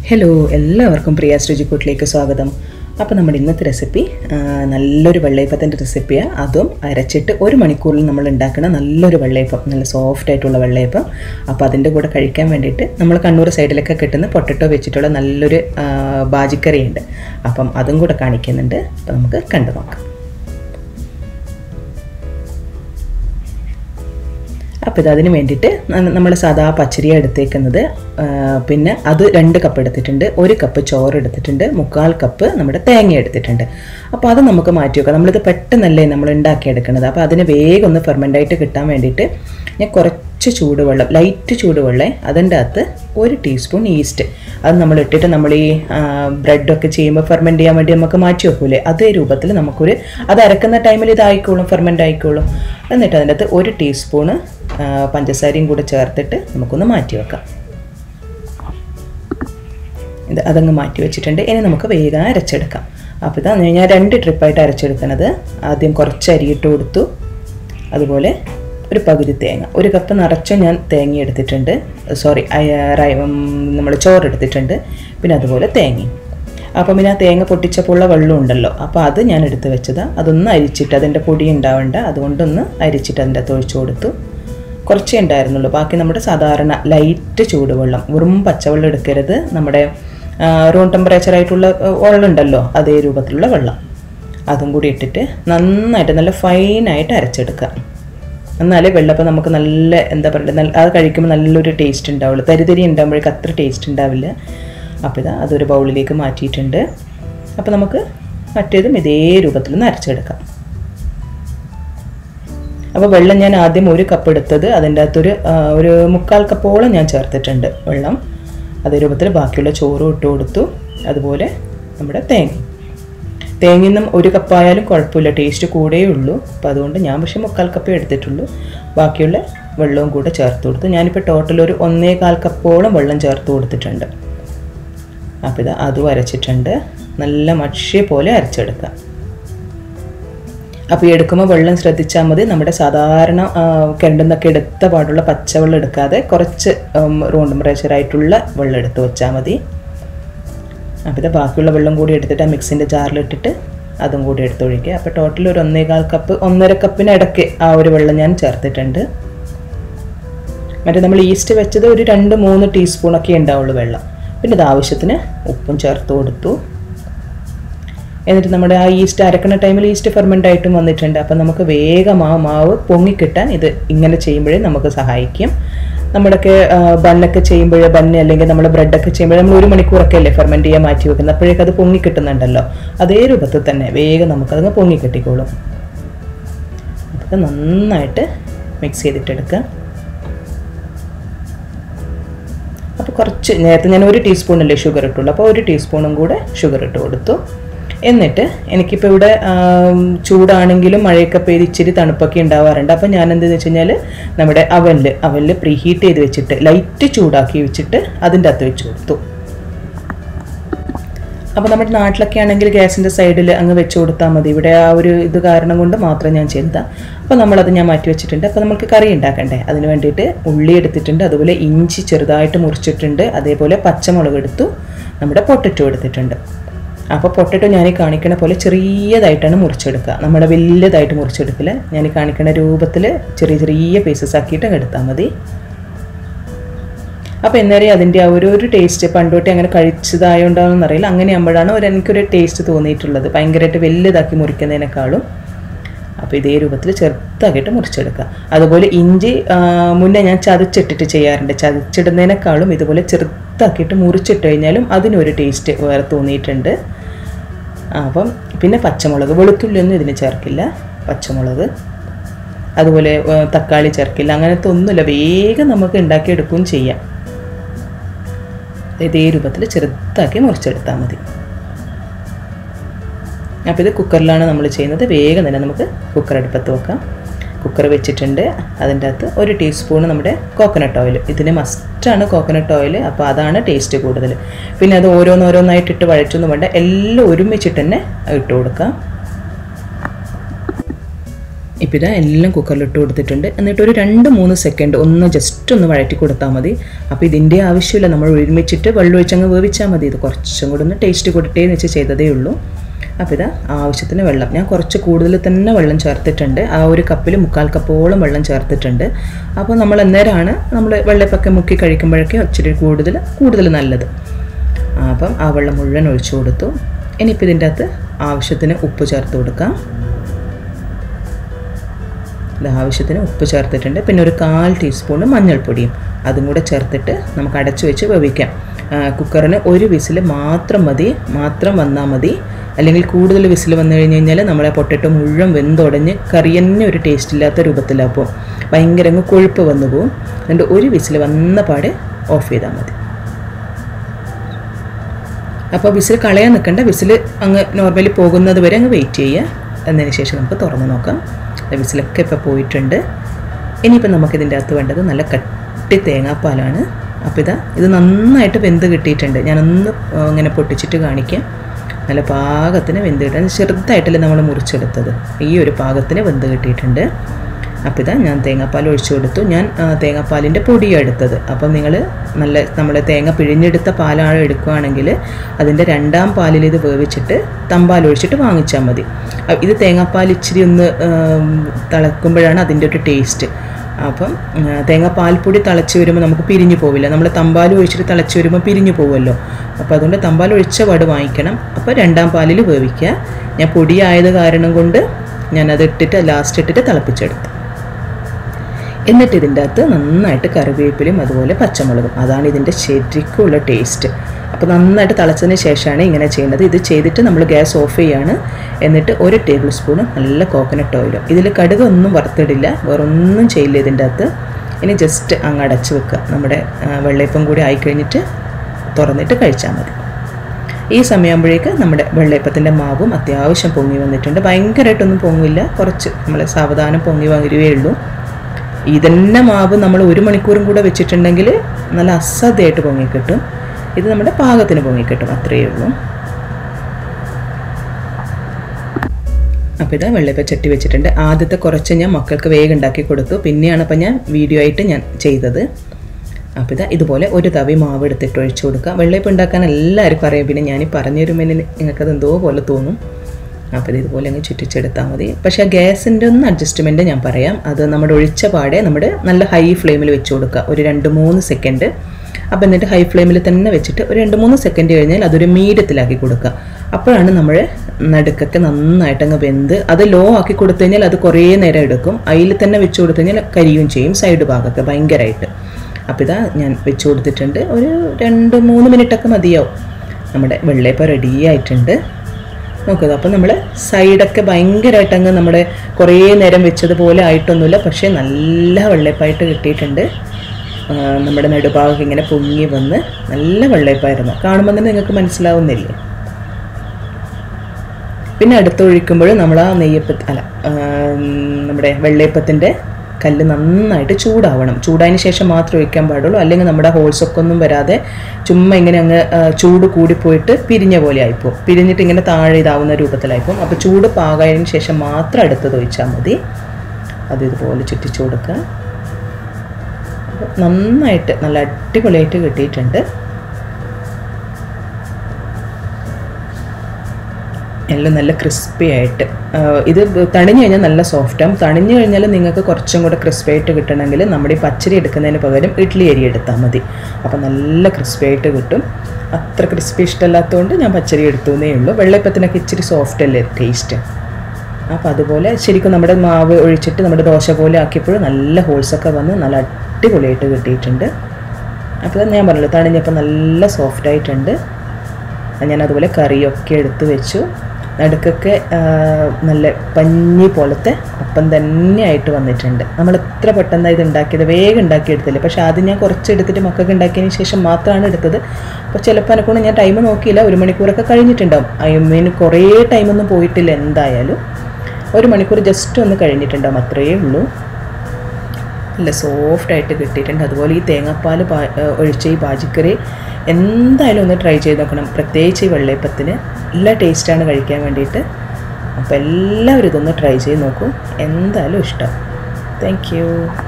hello എല്ലാവർക്കും പ്രിയ രുചിക്കൂട്ടിലേക്ക് സ്വാഗതം അപ്പോൾ നമ്മുടെ ഇന്നത്തെ റെസിപ്പി ആ, നല്ലൊരു വെള്ളയപ്പത്തിൻ്റെ റെസിപ്പിയാണ് അതും അരച്ചിട്ട് ഒരു മണിക്കൂറിൽ നമ്മൾ ഉണ്ടാക്കുന്ന നല്ലൊരു വെള്ളയപ്പം നല്ല സോഫ്റ്റ് ആയിട്ടുള്ള വെള്ളയപ്പം അപ്പോൾ അതിൻ്റെ കൂടെ കഴിക്കാൻ വേണ്ടിയിട്ട് നമ്മൾ കണ്ണൂർ സൈഡിലൊക്കെ കിട്ടുന്ന പൊട്ടറ്റോ വെച്ചിട്ടുള്ള നല്ലൊരു ആ, ബാജിക്കറിയുണ്ട് അപ്പം അതും കൂടെ കാണിക്കുന്നുണ്ട് അപ്പോൾ നമുക്ക് കണ്ടു നോക്കാം അപ്പോൾ ഇത് അതിന് വേണ്ടിയിട്ട് നമ്മൾ സാധാ പച്ചരിയാണ് എടുത്തേക്കുന്നത് ആ, പിന്നെ അത് രണ്ട് കപ്പ് എടുത്തിട്ടുണ്ട് ഒരു കപ്പ് ചോറ് എടുത്തിട്ടുണ്ട് മുക്കാൽ കപ്പ് നമ്മുടെ തേങ്ങ എടുത്തിട്ടുണ്ട് അപ്പോൾ അത് നമുക്ക് മാറ്റി വെക്കാം നമ്മളിത് പെട്ടെന്നല്ലേ നമ്മൾ ഉണ്ടാക്കിയെടുക്കുന്നത് അപ്പോൾ അതിന് വേഗം ഒന്ന് ഫെർമെൻ്റായിട്ട് കിട്ടാൻ വേണ്ടിയിട്ട് ഞാൻ കുറച്ച് ചൂടുവെള്ളം ലൈറ്റ് ചൂടുവെള്ളം അതിൻ്റെ അകത്ത് ഒരു ടീസ്പൂൺ ഈസ്റ്റ് അത് നമ്മൾ ഇട്ടിട്ട് നമ്മൾ ഈ ബ്രെഡൊക്കെ ചെയ്യുമ്പോൾ ഫെർമെൻറ്റ് ചെയ്യാൻ വേണ്ടി നമുക്ക് മാറ്റി വെക്കൂലേ അതേ രൂപത്തിൽ നമുക്കൊരു അത് അരക്കുന്ന ടൈമിൽ ഇതായിക്കോളും ഫെർമെൻ്റ് ആയിക്കോളും എന്നിട്ട് അതിൻ്റെ അകത്ത് ഒരു ടീസ്പൂണ് ആ, പഞ്ചസാരയും കൂടെ ചേർത്തിട്ട് നമുക്കൊന്ന് മാറ്റി വെക്കാം ഇത് അതങ്ങ് മാറ്റി വെച്ചിട്ടുണ്ട് ഇനി നമുക്ക് വേഗം അരച്ചെടുക്കാം അപ്പോൾ ഇതാ ഞാൻ രണ്ട് ട്രിപ്പായിട്ട് അരച്ചെടുക്കുന്നത് ആദ്യം കുറച്ച് അരിയിട്ട് കൊടുത്തു അതുപോലെ ഒരു പകുതി തേങ്ങ ഒരു കപ്പ് നിറച്ച് ഞാൻ തേങ്ങ എടുത്തിട്ടുണ്ട് സോറി നമ്മൾ ചോറ് എടുത്തിട്ടുണ്ട് പിന്നെ അതുപോലെ തേങ്ങയും അപ്പം പിന്നെ ആ തേങ്ങ പൊട്ടിച്ചപ്പോൾ ഉള്ള വെള്ളം ഉണ്ടല്ലോ അപ്പോൾ അത് ഞാൻ എടുത്ത് വെച്ചതാണ് അതൊന്ന് അരിച്ചിട്ട് അതിൻ്റെ പൊടി ഉണ്ടാവണ്ട അതുകൊണ്ടൊന്ന് അരിച്ചിട്ട് അതിൻ്റെ അകത്ത് ഒഴിച്ചു കൊടുത്തു കുറച്ചേ ഉണ്ടായിരുന്നുള്ളൂ ബാക്കി നമ്മുടെ സാധാരണ ലൈറ്റ് ചൂടുവെള്ളം വെറും പച്ചവെള്ളം എടുക്കരുത് നമ്മുടെ റൂം ടെമ്പറേച്ചർ ആയിട്ടുള്ള ആ, വെള്ളം ഉണ്ടല്ലോ അതേ രൂപത്തിലുള്ള വെള്ളം അതും കൂടി ഇട്ടിട്ട് നന്നായിട്ട് നല്ല ഫൈനായിട്ട് അരച്ചെടുക്കുക എന്നാലേ വെള്ളപ്പം നമുക്ക് നല്ല എന്താ പറയുക നല്ല അത് കഴിക്കുമ്പോൾ നല്ലൊരു ടേസ്റ്റ് ഉണ്ടാവുള്ളൂ തരിതരി ഉണ്ടാകുമ്പോഴേക്ക് അത്ര ടേസ്റ്റ് ഉണ്ടാവില്ല അപ്പോൾ ഇതാ അതൊരു ബൗളിലേക്ക് മാറ്റിയിട്ടുണ്ട് അപ്പോൾ നമുക്ക് മറ്റേതും ഇതേ രൂപത്തിൽ ഒന്ന് അരച്ചെടുക്കാം അപ്പോൾ വെള്ളം ഞാൻ ആദ്യം ഒരു കപ്പ് എടുത്തത് അതിൻ്റെ അകത്തൊരു ആ, ഒരു മുക്കാൽ കപ്പോളം ഞാൻ ചേർത്തിട്ടുണ്ട് വെള്ളം അതേ രൂപത്തിൽ ബാക്കിയുള്ള ചോറും ഇട്ട് കൊടുത്തു അതുപോലെ നമ്മുടെ തേങ്ങ തേങ്ങയൊന്നും ഒരു കപ്പായാലും കുഴപ്പമില്ല ടേസ്റ്റ് കൂടേ ഉള്ളൂ അപ്പോൾ അതുകൊണ്ട് ഞാൻ പക്ഷേ മുക്കാൽ കപ്പേ എടുത്തിട്ടുള്ളൂ ബാക്കിയുള്ള വെള്ളവും കൂടെ ചേർത്ത് കൊടുത്തു ഞാനിപ്പോൾ ടോട്ടൽ ഒരു ഒന്നേ കാൽ കപ്പോളം വെള്ളം ചേർത്ത് കൊടുത്തിട്ടുണ്ട് അപ്പോൾ ഇത് അതും അരച്ചിട്ടുണ്ട് നല്ല മഷിയെ പോലെ അരച്ചെടുക്കാം അപ്പോൾ ഈ എടുക്കുമ്പോൾ വെള്ളം ശ്രദ്ധിച്ചാൽ മതി നമ്മുടെ സാധാരണ കിണറ്റിൽ നിന്നൊക്കെ എടുത്ത പാടുള്ള പച്ചവെള്ളം എടുക്കാതെ കുറച്ച് റൂം ടെമ്പറേച്ചർ ആയിട്ടുള്ള വെള്ളം എടുത്ത് വെച്ചാൽ മതി അപ്പോൾ ഇത് ബാക്കിയുള്ള വെള്ളം കൂടി എടുത്തിട്ട് ആ മിക്സിൻ്റെ ജാറിലിട്ടിട്ട് അതും കൂടി എടുത്തൊഴിക്കുക അപ്പോൾ ടോട്ടൽ ഒരു ഒന്നേകാൽ കപ്പ് ഒന്നര കപ്പിന് ഇടയ്ക്ക് ആ ഒരു വെള്ളം ഞാൻ ചേർത്തിട്ടുണ്ട് മറ്റേ നമ്മൾ ഈസ്റ്റ് വെച്ചത് ഒരു രണ്ട് മൂന്ന് ടീസ്പൂണൊക്കെ ഉണ്ടാവുള്ളൂ വെള്ളം പിന്നെ ഇത് ആവശ്യത്തിന് ഉപ്പും ചേർത്ത് കൊടുത്തു എന്നിട്ട് നമ്മുടെ ആ ഈസ്റ്റ് അരക്കുന്ന ടൈമിൽ ഈസ്റ്റ് ഫെർമെൻ്റ് ആയിട്ടും വന്നിട്ടുണ്ട് അപ്പം നമുക്ക് വേഗം ആ മാവ് പൊങ്ങിക്കിട്ടാൻ ഇത് ഇങ്ങനെ ചെയ്യുമ്പോഴേ നമുക്ക് സഹായിക്കും നമ്മുടെയൊക്കെ ബണ്ണൊക്കെ ചെയ്യുമ്പോൾ ബണ്ണ് അല്ലെങ്കിൽ നമ്മൾ ബ്രെഡൊക്കെ ചെയ്യുമ്പോൾ നമ്മൾ ഒരു മണിക്കൂറൊക്കെ അല്ലേ ഫെർമെൻറ്റ് ചെയ്യാൻ മാറ്റി വെക്കുന്നത് അപ്പോഴേക്കും അത് പൊങ്ങിക്കിട്ടുന്നുണ്ടല്ലോ അതേ രൂപത്തിൽ തന്നെ വേഗം നമുക്കതങ്ങ് പൊങ്ങിക്കിട്ടിക്കോളും അതൊക്കെ നന്നായിട്ട് മിക്സ് ചെയ്തിട്ടെടുക്കുക അപ്പോൾ കുറച്ച് നേരത്തെ ഞാൻ ഒരു ടീസ്പൂണല്ലേ ഷുഗർ ഇട്ടുള്ളൂ അപ്പോൾ ഒരു ടീസ്പൂണും കൂടെ ഷുഗർ ഇട്ട് കൊടുത്തു എന്നിട്ട് എനിക്കിപ്പോൾ ഇവിടെ ആം, ചൂടാണെങ്കിലും മഴയൊക്കെ പെയ്ത് ഇച്ചിരി തണുപ്പൊക്കെ ഉണ്ടാവാറുണ്ട് അപ്പോൾ ഞാൻ എന്തെന്ന് വെച്ച് കഴിഞ്ഞാൽ നമ്മുടെ അവനിൽ അവനിൽ പ്രീ ഹീറ്റ് ചെയ്ത് വെച്ചിട്ട് ലൈറ്റ് ചൂടാക്കി വെച്ചിട്ട് അതിൻ്റെ അകത്ത് വെച്ച് കൊടുത്തു അപ്പോൾ നമ്മുടെ നാട്ടിലൊക്കെ ആണെങ്കിൽ ഗ്യാസിൻ്റെ സൈഡിൽ അങ്ങ് വെച്ച് കൊടുത്താൽ മതി ഇവിടെ ആ ഒരു ഇത് കാരണം കൊണ്ട് മാത്രം ഞാൻ ചെയ്തതാണ് അപ്പോൾ നമ്മളത് ഞാൻ മാറ്റി വെച്ചിട്ടുണ്ട് അപ്പോൾ നമുക്ക് കറി ഉണ്ടാക്കണ്ടേ അതിന് വേണ്ടിയിട്ട് ഉള്ളി എടുത്തിട്ടുണ്ട് അതുപോലെ ഇഞ്ചി ചെറുതായിട്ട് മുറിച്ചിട്ടുണ്ട് അതേപോലെ പച്ചമുളക് എടുത്തു നമ്മുടെ പൊട്ടറ്റോ എടുത്തിട്ടുണ്ട് അപ്പോൾ പൊട്ടറ്റോ ഞാൻ ഈ കാണിക്കണ പോലെ ചെറിയതായിട്ടാണ് മുറിച്ചെടുക്കുക നമ്മുടെ വലിയതായിട്ട് മുറിച്ചെടുക്കില്ല ഞാൻ ഈ കാണിക്കുന്ന രൂപത്തിൽ ചെറിയ ചെറിയ പീസസ് ആക്കിയിട്ട് അങ്ങ് എടുത്താൽ മതി അപ്പോൾ എന്നേരം അതിൻ്റെ ആ ഒരു ഒരു ടേസ്റ്റ് പണ്ടോട്ടെ അങ്ങനെ കഴിച്ചതായോണ്ടാണെന്ന് അറിയില്ല അങ്ങനെ ആകുമ്പോഴാണ് ഒരു എനിക്കൊരു ടേസ്റ്റ് തോന്നിയിട്ടുള്ളത് ഭയങ്കരമായിട്ട് വലുതാക്കി മുറിക്കുന്നതിനേക്കാളും അപ്പോൾ ഇതേ രൂപത്തിൽ ചെറുതാക്കിയിട്ട് മുറിച്ചെടുക്കുക അതുപോലെ ഇഞ്ചി ആ, മുന്നേ ഞാൻ ചതച്ചിട്ടിട്ട് ചെയ്യാറുണ്ട് ചതച്ചിടുന്നതിനേക്കാളും ഇതുപോലെ ചെറുതാക്കിയിട്ട് മുറിച്ചിട്ട് കഴിഞ്ഞാലും അതിനൊരു ടേസ്റ്റ് വേറെ തോന്നിയിട്ടുണ്ട് ആ, അപ്പം പിന്നെ പച്ചമുളക് വെളുത്തുള്ളിയൊന്നും ഇതിന് ചേർക്കില്ല പച്ചമുളക് അതുപോലെ ആ, തക്കാളി ചേർക്കില്ല അങ്ങനത്തെ ഒന്നുമില്ല വേഗം നമുക്ക് ഉണ്ടാക്കിയെടുക്കുകയും ചെയ്യാം ഇതേ രൂപത്തിൽ ചെറുതാക്കി മുറിച്ചെടുത്താൽ മതി അപ്പോൾ ഇത് കുക്കറിലാണ് നമ്മൾ ചെയ്യുന്നത് വേഗം തന്നെ നമുക്ക് കുക്കർ അടുപ്പത്ത് വെക്കാം കുക്കർ വെച്ചിട്ടുണ്ട് അതിൻ്റെ അകത്ത് ഒരു ടീസ്പൂൺ നമ്മുടെ കോക്കനട്ട് ഓയിൽ ഇതിന് മസ്റ്റാണ് കോക്കനട്ട് ഓയിൽ അപ്പോൾ അതാണ് ടേസ്റ്റ് കൂടുതൽ പിന്നെ അത് ഓരോന്നോരോന്നായിട്ട് ഇട്ട് വഴറ്റൊന്നും വേണ്ട എല്ലാം ഒരുമിച്ചിട്ട് തന്നെ ഇട്ട് കൊടുക്കാം ഇപ്പം ഇതാ എല്ലാം കുക്കറിലിട്ട് കൊടുത്തിട്ടുണ്ട് എന്നിട്ട് ഒരു രണ്ട് മൂന്ന് സെക്കൻഡ് ഒന്ന് ജസ്റ്റ് ഒന്ന് വഴറ്റി കൊടുത്താൽ മതി അപ്പോൾ ഇതിൻ്റെ ആവശ്യമില്ല നമ്മൾ ഒരുമിച്ചിട്ട് വെള്ളം ഒഴിച്ചങ്ങ് വേവിച്ചാൽ മതി ഇത് കുറച്ചും കൂടെ ഒന്ന് ടേസ്റ്റ് കൊടുത്തേന്ന് വെച്ച് ചെയ്തതേ ഉള്ളൂ അപ്പോൾ ഇതാ ആവശ്യത്തിന് വെള്ളം ഞാൻ കുറച്ച് കൂടുതൽ തന്നെ വെള്ളം ചേർത്തിട്ടുണ്ട് ആ ഒരു കപ്പിൽ മുക്കാൽ കപ്പോളം വെള്ളം ചേർത്തിട്ടുണ്ട് അപ്പോൾ നമ്മൾ അന്നേരമാണ് നമ്മൾ വെള്ളപ്പൊക്കെ മുക്കി കഴിക്കുമ്പോഴൊക്കെ ഇച്ചിരി കൂടുതൽ കൂടുതൽ നല്ലത് ആ, അപ്പം ആ വെള്ളം മുഴുവൻ ഒഴിച്ചു കൊടുത്തു ഇനിയിപ്പോൾ ഇതിൻ്റെ അകത്ത് ആവശ്യത്തിന് ഉപ്പ് ചേർത്ത് കൊടുക്കാം ഇത് ആവശ്യത്തിന് ഉപ്പ് ചേർത്തിട്ടുണ്ട് പിന്നെ ഒരു കാൽ ടീസ്പൂൺ മഞ്ഞൾപ്പൊടിയും അതും കൂടെ ചേർത്തിട്ട് നമുക്ക് അടച്ചു വെച്ച് വേവിക്കാം ആ, കുക്കറിന് ഒരു വിസിൽ മാത്രം മതി മാത്രം വന്നാൽ മതി അല്ലെങ്കിൽ കൂടുതൽ വിസിൽ വന്നു കഴിഞ്ഞ് കഴിഞ്ഞാൽ നമ്മളെ പൊട്ടറ്റോ മുഴുവൻ വെന്തുടഞ്ഞ് കറി തന്നെ ഒരു ടേസ്റ്റ് ഇല്ലാത്ത രൂപത്തിലാവും ഭയങ്കര അങ്ങ് കൊഴുപ്പ് വന്നു പോകും അതുകൊണ്ട് ഒരു വിസിൽ വന്ന പാടെ ഓഫ് ചെയ്താൽ മതി അപ്പോൾ വിസിൽ കളയാൻ നിൽക്കണ്ട വിസിൽ അങ്ങ് നോർമലി പോകുന്നത് വരെ അങ്ങ് വെയിറ്റ് ചെയ്യുക എന്നതിന് ശേഷം നമുക്ക് തുറന്ന് നോക്കാം ദേ വിസിലൊക്കെ ഇപ്പോൾ പോയിട്ടുണ്ട് ഇനിയിപ്പോൾ നമുക്കിതിൻ്റെ അകത്ത് വേണ്ടത് നല്ല കട്ടി തേങ്ങാപ്പാലാണ് അപ്പോൾ ഇതാ ഇത് നന്നായിട്ട് വെന്ത് കിട്ടിയിട്ടുണ്ട് ഞാനൊന്ന് ആ, ഇങ്ങനെ പൊട്ടിച്ചിട്ട് കാണിക്കാം നല്ല പാകത്തിന് വെന്ത് കിട്ടാൻ ചെറുതായിട്ടല്ലേ നമ്മൾ മുറിച്ചെടുത്തത് ഈ ഒരു പാകത്തിന് വെന്ത് കിട്ടിയിട്ടുണ്ട് അപ്പോൾ ഇതാ ഞാൻ തേങ്ങാപ്പാൽ ഒഴിച്ചു കൊടുത്തു ഞാൻ ആ, തേങ്ങാപ്പാലിൻ്റെ പൊടിയാണ് എടുത്തത് അപ്പം നിങ്ങൾ നല്ല നമ്മൾ തേങ്ങ പിഴിഞ്ഞെടുത്ത പാലാണ് എടുക്കുകയാണെങ്കിൽ അതിൻ്റെ രണ്ടാം പാലിൽ ഇത് വേവിച്ചിട്ട് തമ്പാൽ ഒഴിച്ചിട്ട് വാങ്ങിച്ചാൽ മതി അ- ഇത് തേങ്ങാപ്പാൽ ഇച്ചിരി ഒന്ന് ആം, തിളക്കുമ്പോഴാണ് അതിൻ്റെ ഒരു ടേസ്റ്റ് അപ്പം ആ, തേങ്ങാപ്പാൽപ്പൊടി തിളച്ച് വരുമ്പോൾ നമുക്ക് പിരിഞ്ഞു പോവില്ല നമ്മൾ തമ്പാൽ ഒഴിച്ചിട്ട് തിളച്ച് വരുമ്പോൾ പിരിഞ്ഞു പോകുമല്ലോ അപ്പോൾ അതുകൊണ്ട് തമ്പാൽ ഒഴിച്ച വട് വാങ്ങിക്കണം അപ്പോൾ രണ്ടാം പാലിൽ വേവിക്കുക ഞാൻ പൊടിയായത് കാരണം കൊണ്ട് ഞാനത് ഇട്ടിട്ട് ലാസ്റ്റ് ഇട്ടിട്ട് തിളപ്പിച്ചെടുത്തു എന്നിട്ട് ഇതിൻ്റെ അകത്ത് നന്നായിട്ട് കറിവേപ്പിലും അതുപോലെ പച്ചമുളകും അതാണ് ഇതിൻ്റെ ശരിക്കുള്ള ടേസ്റ്റ് അപ്പോൾ നന്നായിട്ട് തിളച്ചതിന് ശേഷമാണ് ഇങ്ങനെ ചെയ്യുന്നത് ഇത് ചെയ്തിട്ട് നമ്മൾ ഗ്യാസ് ഓഫ് ചെയ്യാണ് എന്നിട്ട് ഒരു ടേബിൾ സ്പൂൺ നല്ല കോക്കനട്ട് ഓയിലും ഇതിൽ കടുക് ഒന്നും വറുത്തിടില്ല വേറൊന്നും ചെയ്യില്ല ഇതിൻ്റെ അകത്ത് ഇനി ജസ്റ്റ് അങ്ങ് അടച്ച് വെക്കുക നമ്മുടെ ആ, വെള്ളയപ്പം കൂടി ആയിക്കഴിഞ്ഞിട്ട് തുറന്നിട്ട് കഴിച്ചാൽ മതി ഈ സമയമാകുമ്പോഴേക്ക് നമ്മുടെ വെള്ളയപ്പത്തിൻ്റെ മാവും അത്യാവശ്യം പൊങ്ങി വന്നിട്ടുണ്ട് ഭയങ്കരമായിട്ടൊന്നും പൊങ്ങില്ല കുറച്ച് നമ്മൾ സാവധാനം പൊങ്ങി വരുവേ ഉള്ളൂ ഇതന്നെ മാവ് നമ്മൾ ഒരു മണിക്കൂറും കൂടെ വെച്ചിട്ടുണ്ടെങ്കിൽ നല്ല അസാധ്യമായിട്ട് പൊങ്ങി കിട്ടും ഇത് നമ്മുടെ പാകത്തിന് പൊങ്ങി കിട്ടും അത്രയേ ഉള്ളൂ അപ്പോൾ ഇതാ വെള്ളയപ്പ ചട്ടി വെച്ചിട്ടുണ്ട് ആദ്യത്തെ കുറച്ച് ഞാൻ മക്കൾക്ക് വേഗം ഉണ്ടാക്കി കൊടുത്തു പിന്നെയാണ് അപ്പം ഞാൻ വീഡിയോ ആയിട്ട് ഞാൻ ചെയ്തത് അപ്പോൾ ഇതാ ഇതുപോലെ ഒരു തവി മാവ് എടുത്തിട്ട് ഒഴിച്ചു കൊടുക്കുക വെള്ളയപ്പം ഉണ്ടാക്കാൻ എല്ലാവർക്കും അറിയാം പിന്നെ ഞാൻ പറഞ്ഞു തരുമ്പോൾ നിങ്ങൾക്കത് എന്തോ പോലെ തോന്നും അപ്പോൾ ഇത് ഇതുപോലെ അങ്ങ് ചുറ്റിച്ചെടുത്താൽ മതി പക്ഷേ ആ ഗ്യാസിൻ്റെ ഒന്ന് അഡ്ജസ്റ്റ്മെൻറ്റ് ഞാൻ പറയാം അത് നമ്മുടെ ഒഴിച്ച പാടെ നമ്മുടെ നല്ല ഹൈ ഫ്ലെയിമിൽ വെച്ച് കൊടുക്കുക ഒരു രണ്ട് മൂന്ന് സെക്കൻഡ് അപ്പോൾ എന്നിട്ട് ഹൈ ഫ്ലെയിമിൽ തന്നെ വെച്ചിട്ട് ഒരു രണ്ട് മൂന്ന് സെക്കൻഡ് കഴിഞ്ഞാൽ അതൊരു മീഡിയത്തിലാക്കി കൊടുക്കുക അപ്പോഴാണ് നമ്മൾ നടുക്കൊക്കെ നന്നായിട്ട് അങ്ങ് വെന്ത് അത് ലോ ആക്കി കൊടുത്തു കഴിഞ്ഞാൽ അത് കുറേ നേരം എടുക്കും അതിൽ തന്നെ വെച്ച് കൊടുത്തു കഴിഞ്ഞാൽ കരിയും ചെയ്യും സൈഡ് ഭാഗമൊക്കെ ഭയങ്കരമായിട്ട് അപ്പോൾ ഇതാ ഞാൻ വെച്ച് കൊടുത്തിട്ടുണ്ട് ഒരു രണ്ട് മൂന്ന് മിനിറ്റൊക്കെ മതിയാവും നമ്മുടെ വെള്ളയപ്പം റെഡി ആയിട്ടുണ്ട് നോക്കുക അപ്പോൾ നമ്മൾ സൈഡൊക്കെ ഭയങ്കരമായിട്ട് അങ്ങ് നമ്മുടെ കുറേ നേരം വെച്ചതുപോലെ ആയിട്ടൊന്നുമില്ല പക്ഷേ നല്ല വെള്ളയപ്പായിട്ട് കിട്ടിയിട്ടുണ്ട് ആ, നമ്മുടെ നടുഭാഗം ഇങ്ങനെ പൊങ്ങി വന്ന് നല്ല വെള്ളയപ്പായിരുന്നു കാണുമ്പോൾ തന്നെ നിങ്ങൾക്ക് മനസ്സിലാവുന്നില്ലേ പിന്നെ അടുത്തൊഴിക്കുമ്പോൾ നമ്മൾ ആ നെയ്യപ്പ അല്ല ആ, നമ്മുടെ വെള്ളയപ്പത്തിൻ്റെ കല്ല് നന്നായിട്ട് ചൂടാവണം ചൂടായതിന് ശേഷം മാത്രം ഒഴിക്കാൻ പാടുള്ളൂ അല്ലെങ്കിൽ നമ്മുടെ ഹോൾസൊക്കെ ഒന്നും വരാതെ ചുമ്മാ ഇങ്ങനെ അങ്ങ് ആ, ചൂട് കൂടിപ്പോയിട്ട് പിരിഞ്ഞ പോലെ ആയിപ്പോവും പിരിഞ്ഞിട്ട് ഇങ്ങനെ താഴെ ഇതാവുന്ന രൂപത്തിലായിപ്പോവും അപ്പോൾ ചൂട് പാകായതിന് ശേഷം മാത്രം അടുത്തത് ഒഴിച്ചാൽ മതി അത് ഇതുപോലെ ചുറ്റിച്ചു കൊടുക്കുക അപ്പോൾ നന്നായിട്ട് നല്ല അടിപൊളിയായിട്ട് കിട്ടിയിട്ടുണ്ട് എല്ലാം നല്ല ക്രിസ്പി ആയിട്ട് ആ, ഇത് തണിഞ്ഞു കഴിഞ്ഞാൽ നല്ല സോഫ്റ്റാവും തണിഞ്ഞു കഴിഞ്ഞാൽ നിങ്ങൾക്ക് കുറച്ചും കൂടെ ക്രിസ്പി ആയിട്ട് കിട്ടണമെങ്കിൽ നമ്മുടെ ഈ പച്ചരി എടുക്കുന്നതിന് പകരം ഇഡ്ഡലി അരി എടുത്താൽ മതി അപ്പോൾ നല്ല ക്രിസ്പി ആയിട്ട് കിട്ടും അത്ര ക്രിസ്പി ഇഷ്ടമല്ലാത്തതുകൊണ്ട് ഞാൻ പച്ചരി എടുത്തു എന്നേ ഉള്ളൂ വെള്ളയപ്പത്തിനൊക്കെ ഇച്ചിരി സോഫ്റ്റ് അല്ലേ ടേസ്റ്റ് അപ്പോൾ അതുപോലെ ശരിക്കും നമ്മുടെ മാവ് ഒഴിച്ചിട്ട് നമ്മുടെ ദോശ പോലെ ആക്കിയപ്പോൾ നല്ല ഹോൾസൊക്കെ വന്ന് നല്ല അടിപൊളിയായിട്ട് കിട്ടിയിട്ടുണ്ട് അപ്പോൾ ഇത് ഞാൻ പറഞ്ഞല്ലോ തണിഞ്ഞപ്പോൾ നല്ല സോഫ്റ്റ് ആയിട്ടുണ്ട് അത് ഞാൻ അതുപോലെ കറിയൊക്കെ എടുത്ത് വെച്ചു നടുക്കൊക്കെ ആ, നല്ല പഞ്ഞി പോലത്തെ അപ്പം തന്നെ ആയിട്ട് വന്നിട്ടുണ്ട് നമ്മൾ എത്ര പെട്ടെന്നാണ് ഇത് ഉണ്ടാക്കിയത് വേഗം ഉണ്ടാക്കിയെടുത്തില്ല പക്ഷേ ആദ്യം ഞാൻ കുറച്ച് എടുത്തിട്ട് മക്കൾക്ക് ഉണ്ടാക്കിയതിന് ശേഷം മാത്രമാണ് എടുത്തത് അപ്പോൾ ചിലപ്പോൾ എനക്കൊണ്ട് ഞാൻ ടൈം നോക്കിയില്ല ഒരു മണിക്കൂറൊക്കെ കഴിഞ്ഞിട്ടുണ്ടാവും ഐ മീൻ കുറേ ടൈമൊന്നും പോയിട്ടില്ല എന്തായാലും ഒരു മണിക്കൂർ ജസ്റ്റ് ഒന്ന് കഴിഞ്ഞിട്ടുണ്ടാവും അത്രയേ ഉള്ളൂ നല്ല സോഫ്റ്റായിട്ട് കിട്ടിയിട്ടുണ്ട് അതുപോലെ ഈ തേങ്ങാപ്പാൽ പാ ഏഹ് ഒഴിച്ച ഈ പാചിക്കറി എന്തായാലും ഒന്ന് ട്രൈ ചെയ്ത് നോക്കണം പ്രത്യേകിച്ച് ഈ വെള്ളയപ്പത്തിന് നല്ല ടേസ്റ്റാണ് കഴിക്കാൻ വേണ്ടിയിട്ട് അപ്പോൾ എല്ലാവരും ഇതൊന്ന് ട്രൈ ചെയ്ത് നോക്കൂ എന്തായാലും ഇഷ്ടം താങ്ക് യു